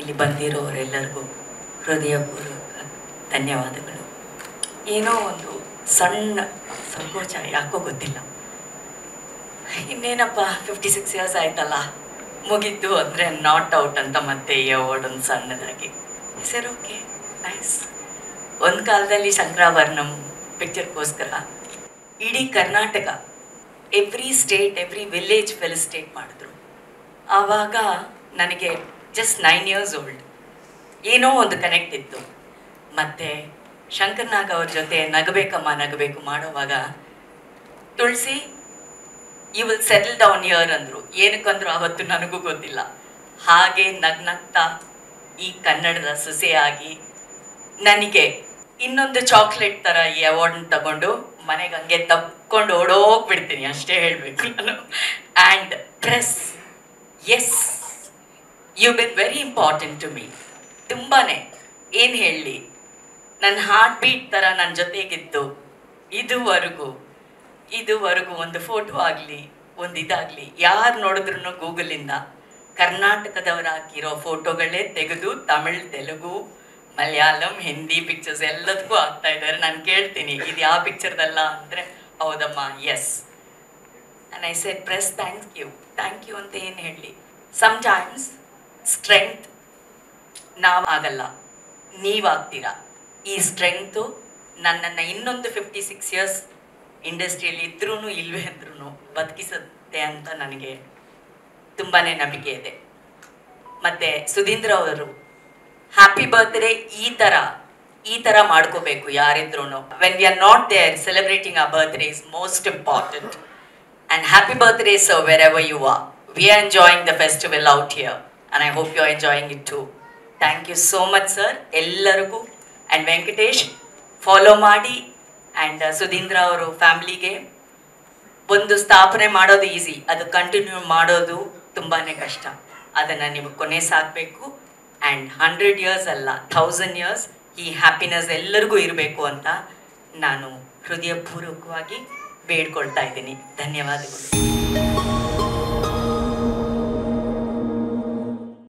ಇಲ್ಲಿ ಬಂದಿರೋರೆಲ್ಲರಿಗೂ ಹೃದಯಪೂರ್ವಕ ಧನ್ಯವಾದಗಳು ಏನೋ ಒಂದು ಸಣ್ಣ ಸಂಕೋಚ ಯಾಕೋ ಗೊತ್ತಿಲ್ಲ ಇನ್ನೇನಪ್ಪ ಫಿಫ್ಟಿ ಸಿಕ್ಸ್ ಇಯರ್ಸ್ ಆಯ್ತಲ್ಲ ಮುಗಿದ್ದು ಅಂದರೆ ನಾಟ್ ಔಟ್ ಅಂತ ಮತ್ತೆ ಈ ಅವಾರ್ಡ್ ಒಂದು ಸಣ್ಣದಾಗಿ ಸರ್ ಓಕೆ ನೈಸ್ ಒಂದು ಕಾಲದಲ್ಲಿ ಶಂಕರಾಭರಣಂ ಪಿಕ್ಚರ್ಗೋಸ್ಕರ ಇಡೀ Karnataka every state every village felicitate ಮಾಡಿದ್ರು ಆವಾಗ ನನಗೆ ಜಸ್ಟ್ ನೈನ್ ಇಯರ್ಸ್ ಓಲ್ಡ್ ಏನೋ ಒಂದು ಕನೆಕ್ಟ್ ಇತ್ತು ಮತ್ತು ಶಂಕರ್ನಾಗ್ ಅವ್ರ ಜೊತೆ ನಗಬೇಕಮ್ಮ ನಗಬೇಕು ಮಾಡೋವಾಗ Tulasi you will settle down year ಅಂದರು ಏನಕ್ಕಂದ್ರು ಅವತ್ತು ನನಗೂ ಗೊತ್ತಿಲ್ಲ ಹಾಗೆ ನಗ್ನಗ್ತಾ ಈ ಕನ್ನಡದ ಸೊಸೆಯಾಗಿ ನನಗೆ ಇನ್ನೊಂದು ಚಾಕ್ಲೇಟ್ ಥರ ಈ ಅವಾರ್ಡ್ನ ತಗೊಂಡು ಮನೆಗೆ ಹಂಗೆ ತಪ್ಕೊಂಡು ಓಡೋಗ್ಬಿಡ್ತೀನಿ ಅಷ್ಟೇ ಹೇಳಬೇಕು ನಾನು and press yes you been very important to me ತುಂಬಾ ಏನು ಹೇಳಲಿ ನನ್ನ ಹಾರ್ಟ್ ಬೀಟ್ ಥರ ನನ್ನ ಜೊತೆಗಿದ್ದು ಇದುವರೆಗೂ ಇದುವರೆಗೂ ಒಂದು ಫೋಟೋ ಆಗಲಿ ಒಂದು ಇದಾಗಲಿ ಯಾರು ನೋಡಿದ್ರು ಗೂಗಲಿಂದ ಕರ್ನಾಟಕದವ್ರು ಹಾಕಿರೋ ಫೋಟೋಗಳೇ ತೆಗೆದು ತಮಿಳ್ ತೆಲುಗು ಮಲಯಾಳಂ ಹಿಂದಿ ಪಿಕ್ಚರ್ಸ್ ಎಲ್ಲದಕ್ಕೂ ಹಾಕ್ತಾ ಇದ್ದಾರೆ ನಾನು ಕೇಳ್ತೀನಿ ಇದು ಯಾವ ಪಿಕ್ಚರ್ದಲ್ಲ ಅಂದರೆ ಹೌದಮ್ಮ yes and I said press thank you thank you ಅಂತ ಏನು ಹೇಳಲಿ ಸಮ್ಟೈಮ್ಸ್ ಸ್ಟ್ರೆಂಗ್ತ್ ನಾವು ಆಗಲ್ಲ ನೀವಾಗ್ತೀರಾ ಈ ಸ್ಟ್ರೆಂಗ್ತು ನನ್ನನ್ನು ಇನ್ನೊಂದು ಫಿಫ್ಟಿ ಸಿಕ್ಸ್ ಇಯರ್ಸ್ ಇಂಡಸ್ಟ್ರಿಯಲ್ಲಿ ಇದ್ರೂ ಇಲ್ವೇ ಅಂದ್ರೂ ಬದುಕಿಸುತ್ತೆ ಅಂತ ನನಗೆ ತುಂಬಾ ನಂಬಿಕೆ ಇದೆ ಮತ್ತು ಸುಧೀಂದ್ರ ಅವರು ಹ್ಯಾಪಿ ಬರ್ತ್ಡೇ ಈ ಥರ ಈ ಥರ ಮಾಡ್ಕೋಬೇಕು ಯಾರಿದ್ರು when we are not there celebrating a birthday is most important and happy birthday sir wherever you are we are enjoying the festival out here and I hope you are enjoying it too thank you so much sir ಎಲ್ಲರಿಗೂ and Venkatesh follow ಮಾಡಿ and Sudheendra ಅವರು ಫ್ಯಾಮ್ಲಿಗೆ ಒಂದು ಸ್ಥಾಪನೆ ಮಾಡೋದು easy ಅದು continue ಮಾಡೋದು ತುಂಬಾ ಕಷ್ಟ ಅದನ್ನು ನೀವು ಕೊನೆ ಸಾಕಬೇಕು ಆ್ಯಂಡ್ ಹಂಡ್ರೆಡ್ ಇಯರ್ಸ್ ಅಲ್ಲ ಥೌಸಂಡ್ ಇಯರ್ಸ್ ಈ ಹ್ಯಾಪಿನೆಸ್ ಎಲ್ಲರಿಗೂ ಇರಬೇಕು ಅಂತ ನಾನು ಹೃದಯಪೂರ್ವಕವಾಗಿ ಬೇಡ್ಕೊಳ್ತಾ ಇದ್ದೀನಿ ಧನ್ಯವಾದಗಳು